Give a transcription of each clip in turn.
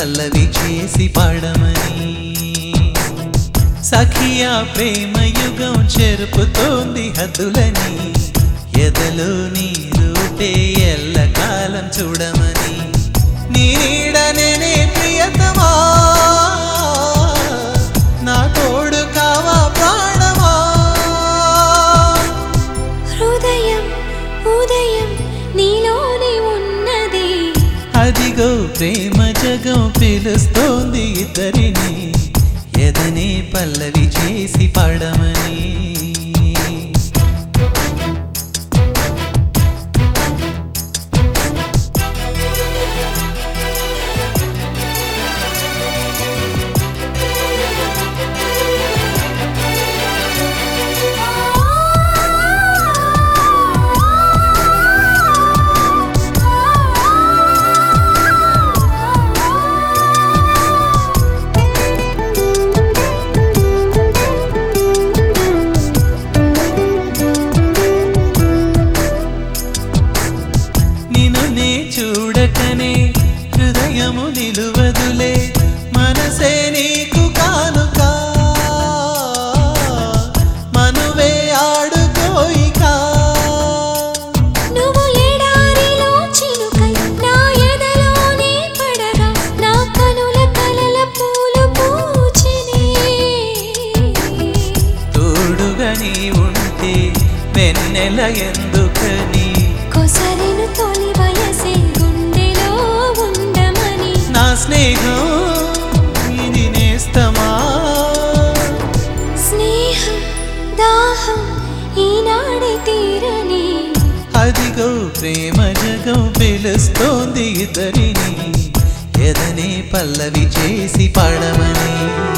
పల్లవి చేసి పాడమని సఖియా ప్రేమ యుగం చెరుపుతోంది హద్దులని ఎదలో నీ రూపే ఎల్లకాలం చూడమని నీ నీడనే ప్రియతమా నా తోడు కావా ప్రాణమా హృదయం ఉదయం నీలోనే ఉన్నది అదిగో ప్రేమ జగం పిలుస్తోంది ఇద్దరిని ఎదనే పల్లవి చేసి పాడమని నిన్ను నే చూడకనే హృదయము నిలువదులే మనసే నీకు కానుక మనువే ఆడుకోయికా నువ్వు ఎడారిలో చిలుకై నా ఎదలోనే పడగా నా కనుల కలల పూలు పూచెనే తోడుగా నీ ఉంటే వెన్నెల ఎందుకని కొసరెను తొలి వయసే గుండెలో ఉండమని నా స్నేహం ఇది నేస్తమా స్నేహం దాహం ఈనాడే తీరని అదిగో ప్రేమ జగం పిలుస్తోంది ఇద్దరిని ఎదనే పల్లవి చేసి పాడమని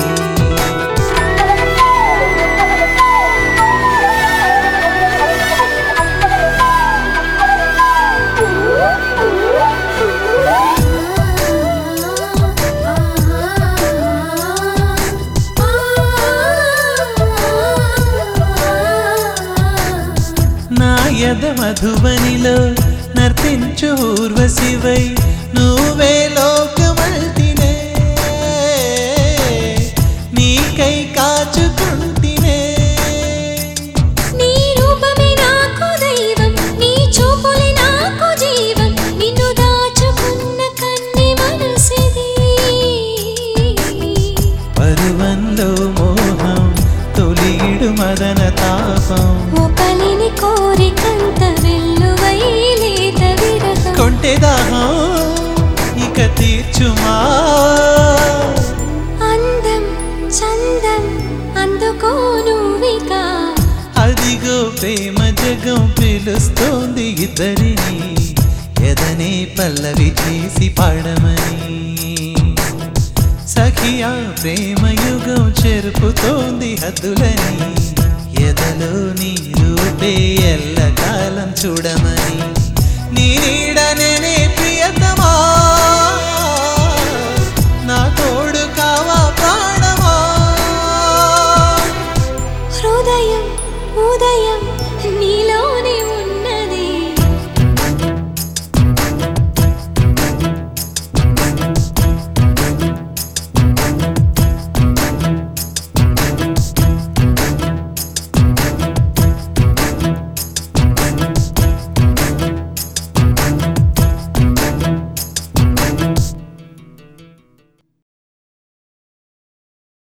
నా యద మధువనిలో నర్తించు ఊర్వశివై నువ్వే లోకమల్తినే నీకై కాచుకుంటినే నీ రూపమే నాకు దైవం నీ చూపులే నాకు జీవం నిన్ను దాచుకున్న కన్ని మనసిది పరువంలో మోహం తొలిడు మదన తాపం ఒకలిని కోరికంత వెల్లువై లేత విరహం కొంటె దాహం ఇక తీర్చుమా అందం చందం అందుకో నువ్విక అదిగో ప్రేమ జగం పిలుస్తోంది ఇద్దరిని ఎదనే పల్లవి చేసి పాడమని సఖియా ప్రేమ యుగం చెరుపుతోంది హద్దులని ఎదలో నీ రూపే ఎల్లకాలం చూడమని నీ నీడనే